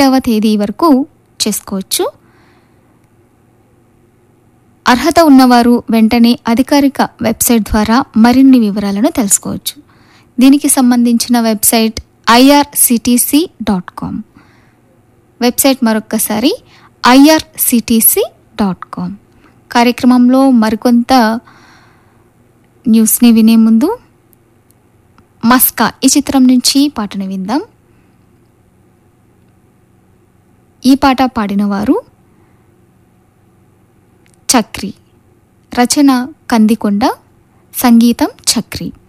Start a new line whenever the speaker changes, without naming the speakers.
పన్నెండవ తేదీ వరకు చేసుకోవచ్చు అర్హత ఉన్నవారు వెంటనే అధికారిక వెబ్సైట్ ద్వారా మరిన్ని వివరాలను తెలుసుకోవచ్చు దీనికి సంబంధించిన website IRCTC dot com website మరొక్కసారి ఐఆర్సిటిసి డాట్ కామ్ కార్యక్రమంలో మరికొంత న్యూస్ని వినే ముందు మస్కా ఈ చిత్రం నుంచి పాటను విందాం ఈ పాట పాడినవారు చక్రి రచన కందికొండ సంగీతం చక్రి